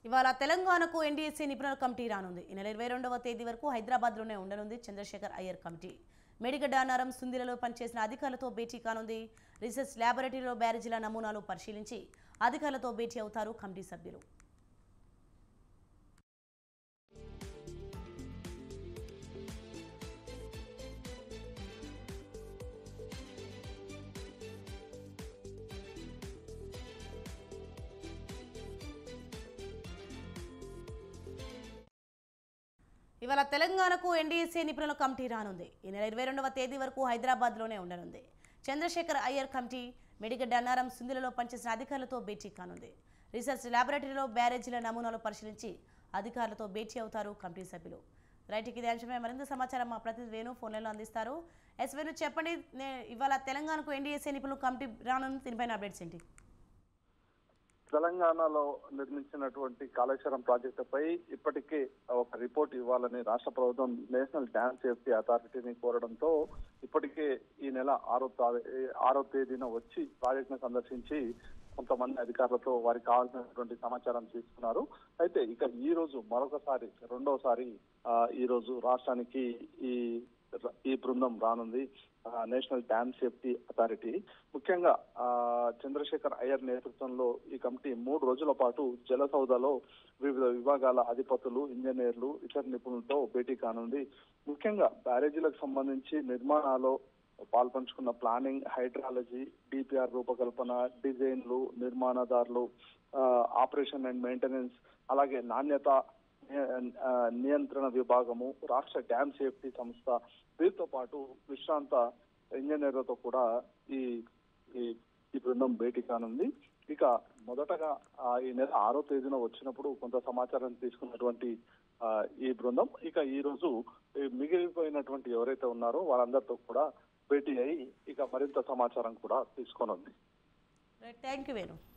ఇవాళ తెలంగాణకు ఎన్డీఎస్సీ నిపుణుల కమిటీ రానుంది ఈ నెల ఇరవై రెండవ తేదీ వరకు హైదరాబాద్లోనే ఉండనుంది చంద్రశేఖర్ అయ్యర్ కమిటీ మెడిగడ్డ అన్నారం సుందిలలో పనిచేసిన అధికారులతో భేటీ కానుంది రీసెర్చ్ ల్యాబొరేటరీలో బ్యారేజీల నమూనాలు పరిశీలించి అధికారులతో భేటీ అవుతారు కమిటీ సభ్యులు ఇవాళ తెలంగాణకు ఎన్డీఎస్సీ నిపుణుల కమిటీ రానుంది ఈ నెల ఇరవై రెండవ తేదీ వరకు హైదరాబాద్లోనే ఉండనుంది చంద్రశేఖర్ అయ్యర్ కమిటీ మెడిగడ్డ అన్నారం సుందిలలో పనిచేసిన అధికారులతో భేటీ కానుంది రీసెర్చ్ ల్యాబొరేటరీలో బ్యారేజీల నమూనాలు పరిశీలించి అధికారులతో భేటీ అవుతారు కమిటీ సభ్యులు రైట్కి ఇదే అంశమే మరింత సమాచారం మా ప్రతినిధి వేణు ఫోన్లలో అందిస్తారు ఎస్ వేణు చెప్పండి నే- ఇవాళ తెలంగాణకు ఎన్డీఎస్సీ నిపుణుల కమిటీ రానుంది దీనిపైన అప్డేట్స్ ఏంటి తెలంగాణలో నిర్మించినటువంటి కాళేశ్వరం ప్రాజెక్టుపై ఇప్పటికే ఒక రిపోర్ట్ ఇవ్వాలని రాష్ట్ర ప్రభుత్వం నేషనల్ డ్యామ్ సేఫ్టీ అథారిటీని కోరడంతో ఇప్పటికే ఈ నెల ఆరో తారీ ఆరో తేదీన వచ్చి ప్రాజెక్టును సందర్శించి కొంతమంది అధికారులతో వారికి కావాల్సినటువంటి సమాచారం తీసుకున్నారు అయితే ఇక ఈ రోజు మరొకసారి రెండోసారి ఆ, ఈ రోజు రాష్ట్రానికి ఈ ఈ బృందం రానుంది ఆ, నేషనల్ డ్యామ్ సేఫ్టీ అథారిటీ ముఖ్యంగా ఆ, చంద్రశేఖర్ అయ్యర్ నేతృత్వంలో ఈ కమిటీ మూడు రోజుల పాటు జలసౌదలో వివిధ విభాగాల అధిపతులు ఇంజనీర్లు ఇతర నిపుణులతో భేటీ కానుంది ముఖ్యంగా బ్యారేజీలకు సంబంధించి నిర్మాణాలు పాల్పంచుకున్న ప్లానింగ్ హైడ్రాలజీ డిపిఆర్ రూపకల్పన డిజైన్లు నిర్మాణదారులు ఆ, ఆపరేషన్ అండ్ మెయింటెనెన్స్ అలాగే నాణ్యత నియ- ఆ, నియంత్రణ విభాగము రాష్ట్ర డ్యామ్ సేఫ్టీ సంస్థ వీరితో పాటు విశ్రాంత ఇంజనీర్లతో కూడా ఈ ఈ- ఈ బృందం భేటీ కానుంది ఇక మొదటగా ఆ, ఈ నెల ఆరో తేదీన వచ్చినప్పుడు కొంత సమాచారం తీసుకున్నటువంటి ఆ, ఈ బృందం ఇక ఈ రోజు ఈ మిగిలిపోయినటువంటి ఎవరైతే ఉన్నారో వారందరితో కూడా భేటీ అయి ఇక మరింత సమాచారం కూడా తీసుకోనుంది రైట్ థ్యాంక్ యూ వేణు